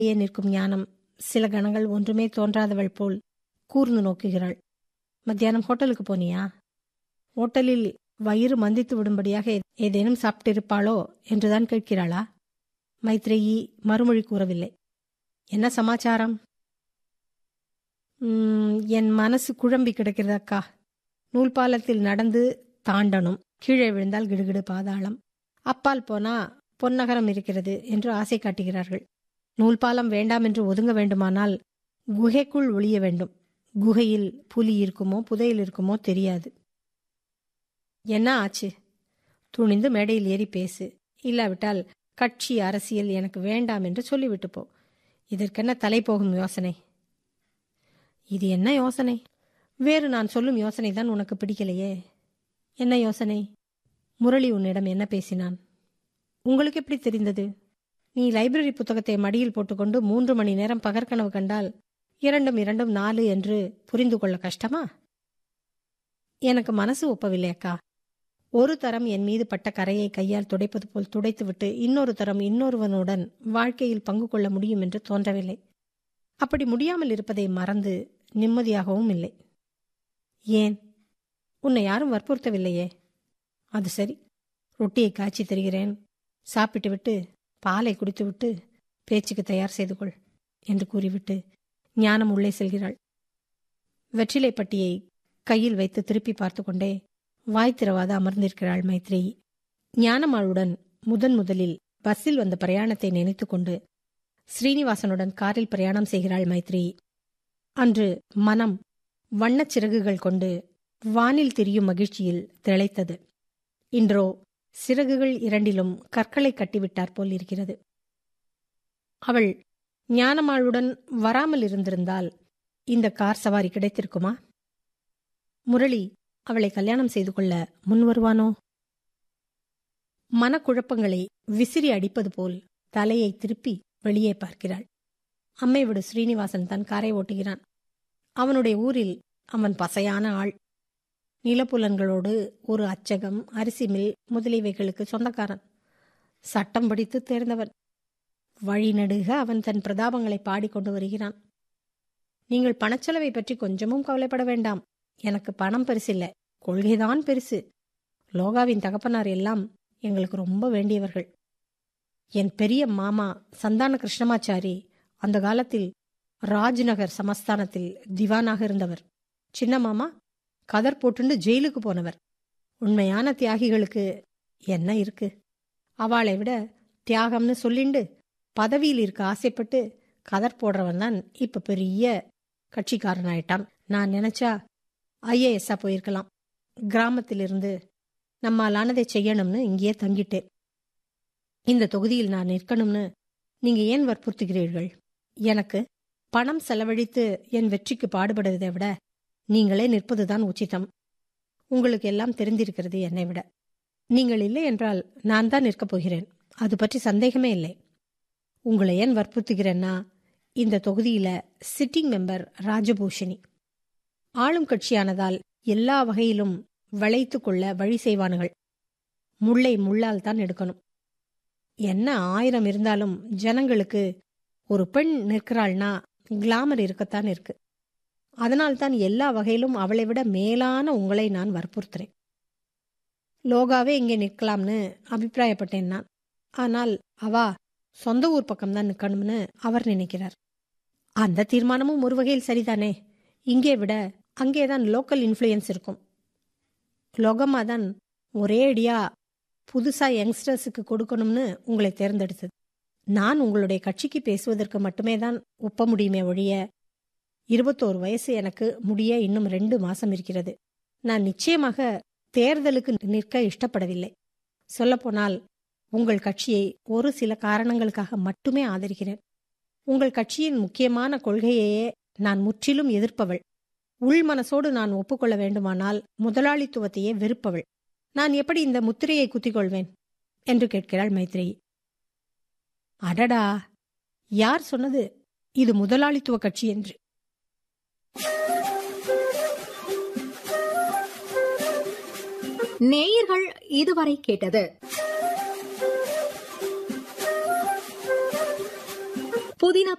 ஏ நிற்கும் ஞானம் சில கணங்கள் ஒன்றுமே தோன்றாதவள் போல் கூர்ந்து நோக்குகிறாள் மத்தியானம் ஹோட்டலுக்கு போனியா ஹோட்டலில் வயிறு மந்தித்து விடும்படியாக ஏதேனும் சாப்பிட்டிருப்பாளோ என்றுதான் கேட்கிறாளா மைத்ரேயி மறுமொழி கூறவில்லை என்ன சமாச்சாரம் "ம், என் மனசு குழம்பி கிடக்கிறது அக்கா நூல்பாலத்தில் நடந்து தாண்டணும் கீழே விழுந்தால் கிடுகிடு பாதாளம் அப்பால் போனா பொன்னகரம் இருக்கிறது என்று ஆசை காட்டுகிறார்கள் நூல்பாலம் வேண்டாம் என்று ஒதுங்க வேண்டுமானால் குகைக்குள் ஒளிய வேண்டும் குகையில் புலி இருக்குமோ புதையல் இருக்குமோ தெரியாது என்ன ஆச்சு துணிந்து மேடையில் ஏறி பேசு இல்லாவிட்டால் கட்சி அரசியல் எனக்கு வேண்டாம் என்று சொல்லிவிட்டு போ இதற்கென்ன தலை போகும் யோசனை இது என்ன யோசனை வேறு நான் சொல்லும் யோசனை தான் உனக்கு பிடிக்கலையே என்ன யோசனை முரளி உன்னிடம் என்ன பேசினான் உங்களுக்கு எப்படி தெரிந்தது நீ லைப்ரரி புத்தகத்தை மடியில் போட்டுக்கொண்டு மூன்று மணி நேரம் பகற்கனவு கண்டால் இரண்டும் இரண்டும் நாலு என்று புரிந்து கொள்ள கஷ்டமா எனக்கு மனசு ஒப்பவில்லை அக்கா ஒரு தரம் என் மீது பட்ட கரையை கையால் துடைப்பது போல் துடைத்துவிட்டு இன்னொரு தரம் இன்னொருவனுடன் வாழ்க்கையில் பங்கு கொள்ள முடியும் என்று தோன்றவில்லை அப்படி முடியாமல் இருப்பதை மறந்து நிம்மதியாகவும் இல்லை ஏன் உன்னை யாரும் வற்புறுத்தவில்லையே அது சரி ரொட்டியை காய்ச்சி தருகிறேன் சாப்பிட்டு விட்டு பாலை குடித்துவிட்டு பேச்சுக்கு தயார் செய்து கொள் என்று கூறிவிட்டு ஞானம் உள்ளே செல்கிறாள் வெற்றிலை பட்டியை கையில் வைத்து திருப்பி பார்த்து கொண்டே வாய் திறவாத அமர்ந்திருக்கிறாள் மைத்ரேயி ஞானம்மாளுடன் முதன் முதலில் பஸ்ஸில் வந்த பிரயாணத்தை நினைத்துக்கொண்டு ஸ்ரீனிவாசனுடன் காரில் பிரயாணம் செய்கிறாள் மைத்ரேயி அன்று மனம் வண்ணச் சிறகுகள் கொண்டு வானில் திரியும் மகிழ்ச்சியில் திளைத்தது இன்றோ சிறகுகள் இரண்டிலும் கற்களை கட்டிவிட்டார் போல் இருக்கிறது அவள் ஞானமாளுடன் வராமல் இருந்திருந்தால் இந்த கார் சவாரி கிடைத்திருக்குமா முரளி அவளை கல்யாணம் செய்து கொள்ள முன் வருவானோ மனக்குழப்பங்களை விசிறி அடிப்பது போல் தலையை திருப்பி வெளியே பார்க்கிறாள் அம்மை விடு ஸ்ரீனிவாசன் தன் காரை ஓட்டுகிறான் அவனுடைய ஊரில் அவன் பசையான ஆள் நிலப்புலன்களோடு ஒரு அச்சகம் அரிசி மில் முதலியவைகளுக்கு சொந்தக்காரன் சட்டம் படித்து தேர்ந்தவன் வழிநடுக அவன் தன் பிரதாபங்களை பாடிக்கொண்டு வருகிறான் நீங்கள் பணச்செலவை பற்றி கொஞ்சமும் கவலைப்பட வேண்டாம் எனக்கு பணம் பெருசில்ல கொள்கைதான் பெருசு லோகாவின் தகப்பனார் எல்லாம் எங்களுக்கு ரொம்ப வேண்டியவர்கள் என் பெரிய மாமா சந்தான கிருஷ்ணமாச்சாரி அந்த காலத்தில் ராஜ்நகர் சமஸ்தானத்தில் திவானாக இருந்தவர் சின்ன மாமா கதர் போட்டுண்டு ஜெயிலுக்கு போனவர் உண்மையான தியாகிகளுக்கு என்ன இருக்கு அவளை விட தியாகம்னு சொல்லிண்டு பதவியில் இருக்க ஆசைப்பட்டு கதர் போடுறவன் தான் இப்ப பெரிய கட்சிக்காரன் ஆயிட்டான் நான் நினைச்சா ஐஏஎஸ்ஸா போயிருக்கலாம் கிராமத்திலிருந்து நம்மாலானதை செய்யணும்னு இங்கேயே தங்கிட்டேன் இந்த தொகுதியில் நான் நிற்கணும்னு நீங்க ஏன் வற்புறுத்துகிறீர்கள் எனக்கு பணம் செலவழித்து என் வெற்றிக்கு பாடுபடுவதை விட நீங்களே நிற்பதுதான் உச்சிதம் உங்களுக்கு எல்லாம் தெரிந்திருக்கிறது என்னை விட நீங்கள் இல்லை என்றால் நான் தான் நிற்கப் போகிறேன் அது பற்றி சந்தேகமே இல்லை உங்களை ஏன் வற்புறுத்துகிறேன்னா இந்த தொகுதியில சிட்டிங் மெம்பர் ராஜபூஷணி ஆளும் கட்சியானதால் எல்லா வகையிலும் வளைத்து கொள்ள வழி செய்வானுகள் முள்ளை முள்ளால் தான் எடுக்கணும் என்ன ஆயிரம் இருந்தாலும் ஜனங்களுக்கு ஒரு பெண் நிற்கிறாள்னா கிளாமர் இருக்கத்தான் இருக்கு அதனால்தான் எல்லா வகையிலும் அவளை விட மேலான உங்களை நான் வற்புறுத்துறேன் லோகாவே இங்கே நிற்கலாம்னு அபிப்பிராயப்பட்டேன் நான் ஆனால் அவா சொந்த ஊர் பக்கம்தான் நிற்கணும்னு அவர் நினைக்கிறார் அந்த தீர்மானமும் ஒரு வகையில் சரிதானே இங்கே விட அங்கேதான் லோக்கல் இன்ஃப்ளூயன்ஸ் இருக்கும் லோகமா தான் ஒரே அடியா புதுசா யங்ஸ்டர்ஸுக்கு கொடுக்கணும்னு உங்களை தேர்ந்தெடுத்தது நான் உங்களுடைய கட்சிக்கு பேசுவதற்கு மட்டுமே தான் ஒப்ப முடியுமே ஒழிய இருபத்தோரு வயசு எனக்கு முடிய இன்னும் ரெண்டு மாசம் இருக்கிறது நான் நிச்சயமாக தேர்தலுக்கு நிற்க இஷ்டப்படவில்லை சொல்லப்போனால் உங்கள் கட்சியை ஒரு சில காரணங்களுக்காக மட்டுமே ஆதரிக்கிறேன் உங்கள் கட்சியின் முக்கியமான கொள்கையையே நான் முற்றிலும் எதிர்ப்பவள் உள் மனசோடு நான் ஒப்புக்கொள்ள வேண்டுமானால் முதலாளித்துவத்தையே வெறுப்பவள் நான் எப்படி இந்த முத்திரையை குத்திக்கொள்வேன் என்று கேட்கிறாள் மைத்ரேயி அடடா யார் சொன்னது இது முதலாளித்துவ கட்சி என்று நேயர்கள் இதுவரை கேட்டது புதினா